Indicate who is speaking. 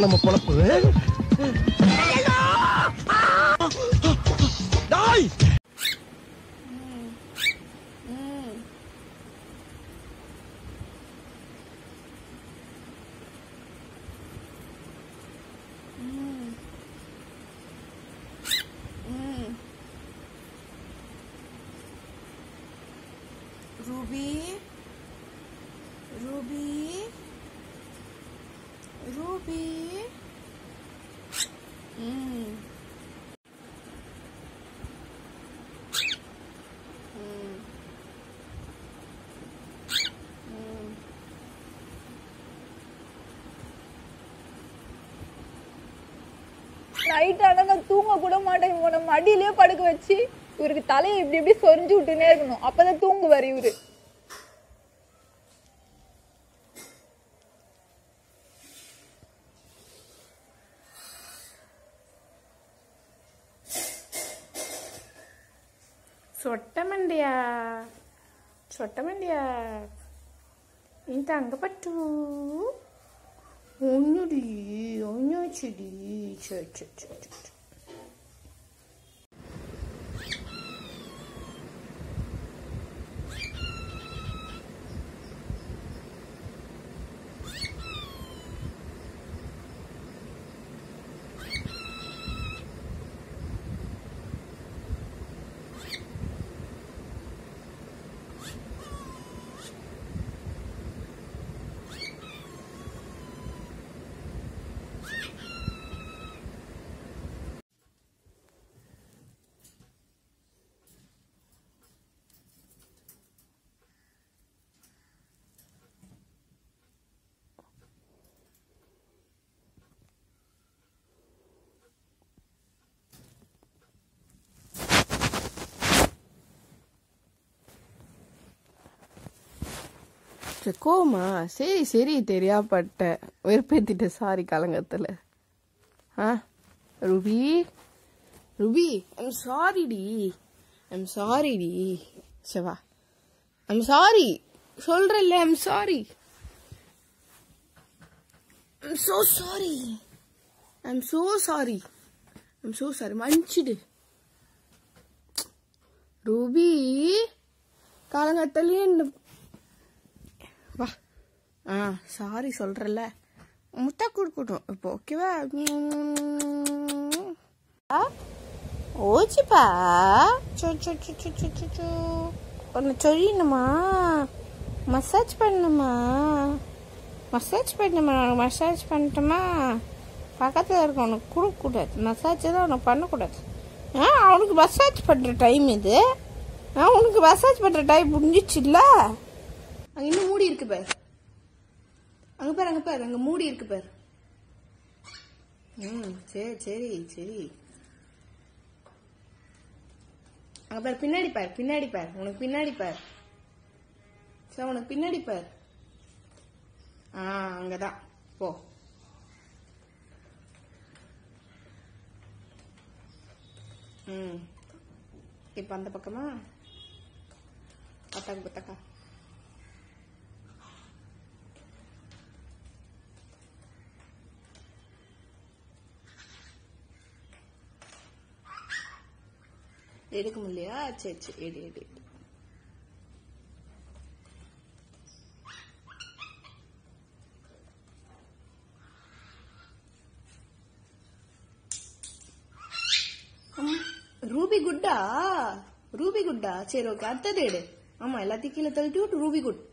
Speaker 1: நம்ம பொழப்பு டாய்
Speaker 2: Ruby Ruby Ruby ம் ம். ம்.
Speaker 3: நைட் ஆனா நான் தூங்க கூட மாட்டேன் இவனை மடியிலேயே படுக்க வச்சு இவருக்கு தலையை இப்படி இப்படி சொரிஞ்சு விட்டுனே இருக்கணும் அப்பதான் தூங்குவார் இவரு
Speaker 2: సొట్టమండియా సొట్టమండియా ఇంత అంగపట్టు ఒన్నుడి ఒన్నొచ్చిడి చ చ చ చ చ. கோமா சரி சரி தெரியாப்பட்ட வெறுப்பேத்திட்ட சாரி கலங்கத்துல ஆ ருபி ருபி ஐம் சாரிடி ஐம் சாரிடி சிவா ஐம் சாரி சொல்றேன்ல I'm sorry I'm so sorry I'm so sorry I'm so sorry மன்னிச்சிடு ரூபி காலங்கத்திலேயே இந்த வா ஆ சாரி சொல்றல முத்தா கொடுக்கட்டும் இப்போ ஓகேவா ஓச்சிப்பா so so so so so so so உன்னை சொல்லணுமா மசாஜ் பண்ணணுமா மசாஜ் பண்ணணுமா மசாஜ் பண்ணட்டுமா பக்கத்தில் இருக்க உனக்கு கொடுக்கக்கூடாது மசாஜ் தான் உனக்கு பண்ணக்கூடாது ஆ அவனுக்கு மசாஜ் பண்ணுற டைம் இது ஆ உனக்கு மசாஜ் பண்ணுற டைம் முடிஞ்சிச்சுல்ல அங்க இன்னும் மூடி இருக்கு பாரு அங்க பாரு அங்க பாரு அங்க மூடி இருக்கு பாரு ம் சரி சரி சரி அங்க பாரு பின்னாடி பாரு பின்னாடி பாரு உனக்கு பின்னாடி பாரு சரி உனக்கு பின்னாடி பாரு ஆ அங்கதான் போ ம் இப்ப அந்த பக்கமா பத்தாக்கு பத்தாக்கா எடுக்க முடியலையா சரி சரி எடு எடு எடு அம்மா, ரூபி குட்டா ரூபி குட்டா சரி ஓகே அடுத்தது எடு ஆமா எல்லாத்தையும் கீழே தள்ளிட்டு விட்டு ரூபி குட்